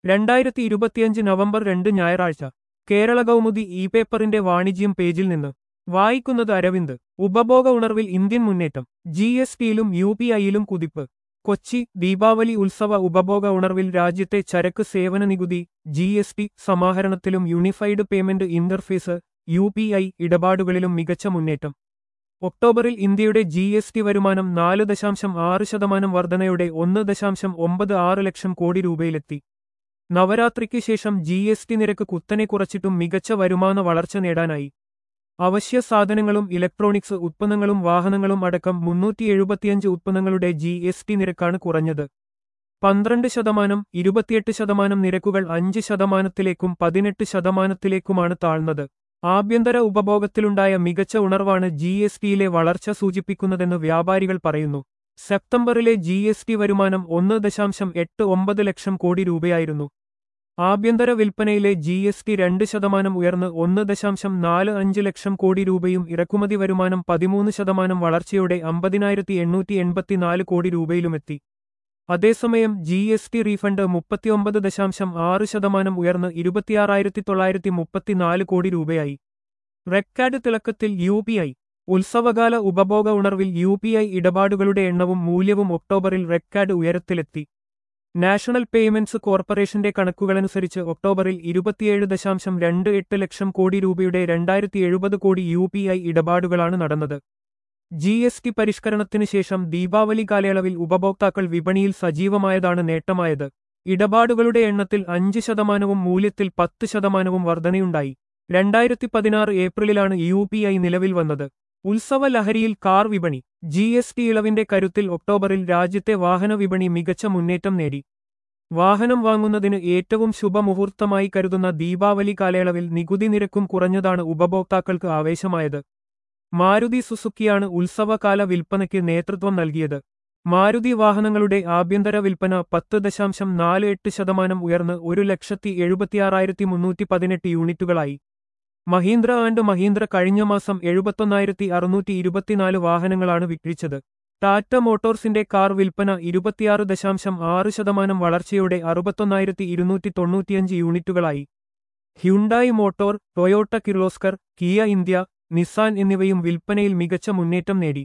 രണ്ടായിരത്തി ഇരുപത്തിയഞ്ച് നവംബർ രണ്ട് ഞായറാഴ്ച കേരള കൗമുദി ഇ പേപ്പറിന്റെ വാണിജ്യം പേജിൽ നിന്ന് വായിക്കുന്നത് അരവിന്ദ് ഉപഭോഗ ഉണർവിൽ ഇന്ത്യൻ മുന്നേറ്റം ജി എസ് ടിയിലും യു പി ഐയിലും കുതിപ്പ് കൊച്ചി ദീപാവലി ഉത്സവ ഉപഭോഗ ഉണർവിൽ രാജ്യത്തെ ചരക്ക് സേവന നികുതി ജി എസ് ടി സമാഹരണത്തിലും unified payment interface U P I ഇടപാടുകളിലും മികച്ച മുന്നേറ്റം ഒക്ടോബറിൽ ഇന്ത്യയുടെ ജി എസ് ടി വരുമാനം നാല് ദശാംശം ആറ് ശതമാനം വർധനയോടെ ഒന്ന് ദശാംശം ഒമ്പത് ആറ് ലക്ഷം കോടി രൂപയിലെത്തി നവരാത്രിക്ക് ശേഷം ജി എസ് ടി നിരക്ക് കുത്തനെ കുറച്ചിട്ടും മികച്ച വരുമാന വളർച്ച നേടാനായി അവശ്യ സാധനങ്ങളും ഇലക്ട്രോണിക്സ് ഉത്പന്നങ്ങളും വാഹനങ്ങളും അടക്കം മുന്നൂറ്റി എഴുപത്തിയഞ്ച് ഉത്പന്നങ്ങളുടെ ജി എസ് ടി നിരക്കാണ് കുറഞ്ഞത് പന്ത്രണ്ട് ശതമാനം ഇരുപത്തിയെട്ട് ശതമാനം നിരക്കുകൾ അഞ്ച് ശതമാനത്തിലേക്കും പതിനെട്ട് ശതമാനത്തിലേക്കുമാണ് താഴ്ന്നത് ആഭ്യന്തര ഉപഭോഗത്തിലുണ്ടായ മികച്ച ഉണർവാണ് ജി എസ് ടിയിലെ വളർച്ച സൂചിപ്പിക്കുന്നതെന്ന് വ്യാപാരികൾ പറയുന്നു സെപ്റ്റംബറിലെ ജി എസ് ടി വരുമാനം ഒന്ന് ദശാംശം എട്ട് ഒമ്പത് ലക്ഷം കോടി രൂപയായിരുന്നു ആഭ്യന്തര വിൽപ്പനയിലെ ജി എസ് ടി രണ്ട് ശതമാനം ഉയർന്ന് ഒന്ന് ദശാംശം നാല് അഞ്ച് ലക്ഷം കോടി രൂപയും ഇറക്കുമതി വരുമാനം പതിമൂന്ന് ശതമാനം വളർച്ചയോടെ അമ്പതിനായിരത്തി എണ്ണൂറ്റി എൺപത്തിനാല് കോടി രൂപയിലുമെത്തി അതേസമയം ജി എസ് ടി റീഫണ്ട് മുപ്പത്തിയൊമ്പത് ദശാംശം ആറ് ശതമാനം ഉയർന്ന് ഇരുപത്തിയാറായിരത്തി തൊള്ളായിരത്തി മുപ്പത്തിനാല് കോടി രൂപയായി റെക്കാർഡ് തിളക്കത്തിൽ യു പി ഐ ഉത്സവകാല ഉപഭോഗ ഉണർവിൽ യു പി ഐ ഇടപാടുകളുടെ എണ്ണവും മൂല്യവും ഒക്ടോബറിൽ റെക്കാർഡ് ഉയരത്തിലെത്തി നാഷണൽ പേയ്മെന്റ്സ് കോർപ്പറേഷന്റെ കണക്കുകളനുസരിച്ച് ഒക്ടോബറിൽ ഇരുപത്തിയേഴ് ദശാംശം രണ്ട് എട്ട് ലക്ഷം കോടി രൂപയുടെ രണ്ടായിരത്തി എഴുപത് കോടി യു പി ഐ ഇടപാടുകളാണ് നടന്നത് ജി എസ് ടി പരിഷ്കരണത്തിന് ശേഷം ദീപാവലി കാലയളവിൽ ഉപഭോക്താക്കൾ വിപണിയിൽ സജീവമായതാണ് നേട്ടമായത് ഇടപാടുകളുടെ എണ്ണത്തിൽ അഞ്ച് ശതമാനവും മൂല്യത്തിൽ പത്ത് ശതമാനവും വർധനയുണ്ടായി രണ്ടായിരത്തി പതിനാറ് ഏപ്രിലിലാണ് യു പി ഐ നിലവിൽ വന്നത് ഉത്സവ ലഹരിയിൽ കാർ വിപണി ജി എസ് ടി ഇളവിന്റെ കരുത്തിൽ ഒക്ടോബറിൽ രാജ്യത്തെ വാഹന വിപണി മികച്ച മുന്നേറ്റം നേടി വാഹനം വാങ്ങുന്നതിന് ഏറ്റവും ശുഭമുഹൂർത്തമായി കരുതുന്ന ദീപാവലി കാലയളവിൽ നികുതി നിരക്കും കുറഞ്ഞതാണ് ഉപഭോക്താക്കൾക്ക് ആവേശമായത് മാരുതി സുസുക്കിയാണ് ഉത്സവകാല വിൽപ്പനയ്ക്ക് നേതൃത്വം നൽകിയത് മാരുതി വാഹനങ്ങളുടെ ആഭ്യന്തര വിൽപ്പന പത്ത് ദശാംശം നാല് എട്ട് ശതമാനം ഉയർന്ന് ഒരു ലക്ഷത്തി എഴുപത്തിയാറായിരത്തി മുന്നൂറ്റി പതിനെട്ട് യൂണിറ്റുകളായി മഹീന്ദ്ര ആൻഡ് മഹീന്ദ്ര കഴിഞ്ഞ മാസം എഴുപത്തൊന്നായിരത്തി അറുന്നൂറ്റി ഇരുപത്തിനാല് വാഹനങ്ങളാണ് വിക്രിച്ചത് ടാറ്റ മോട്ടോർസിന്റെ കാർ വിൽപ്പന ഇരുപത്തിയാറ് ദശാംശം ആറ് ശതമാനം വളർച്ചയോടെ അറുപത്തൊന്നായിരത്തി ഇരുന്നൂറ്റി തൊണ്ണൂറ്റിയഞ്ച് യൂണിറ്റുകളായി Hyundai motor Toyota Kirloskar Kia India Nissan എന്നിവയും വിൽപ്പനയിൽ മികച്ച മുന്നേറ്റം നേടി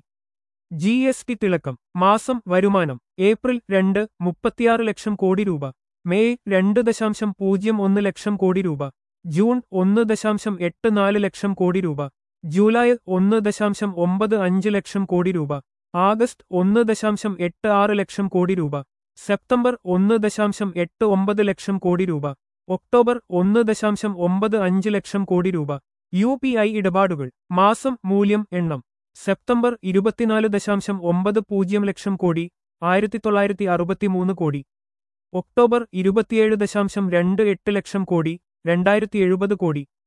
ജി എസ് ടി തിളക്കം മാസം വരുമാനം ഏപ്രിൽ രണ്ട് മുപ്പത്തിയാറ് ലക്ഷം കോടി രൂപ മെയ് രണ്ട് ദശാംശം പൂജ്യം ഒന്ന് ലക്ഷം കോടി രൂപ ജൂൺ ഒന്ന് ദശാംശം എട്ട് നാല് ലക്ഷം കോടി രൂപ ജൂലൈ ഒന്ന് ദശാംശം ഒമ്പത് അഞ്ച് ലക്ഷം കോടി രൂപ ആഗസ്റ്റ് ഒന്ന് ദശാംശം എട്ട് ആറ് ലക്ഷം കോടി രൂപ സെപ്റ്റംബർ ഒന്ന് ദശാംശം എട്ട് ഒമ്പത് ലക്ഷം കോടി രൂപ ഒക്ടോബർ ഒന്ന് ദശാംശം ഒമ്പത് അഞ്ച് ലക്ഷം കോടി രൂപ യു പി ഐ ഇടപാടുകൾ മാസം മൂല്യം എണ്ണം സെപ്റ്റംബർ ഇരുപത്തിനാല് ദശാംശം ഒമ്പത് പൂജ്യം ലക്ഷം കോടി ആയിരത്തി തൊള്ളായിരത്തി അറുപത്തിമൂന്ന് കോടി ഒക്ടോബർ ഇരുപത്തിയേഴ് ദശാംശം രണ്ട് എട്ട് ലക്ഷം കോടി രണ്ടായിരത്തി എഴുപത് കോടി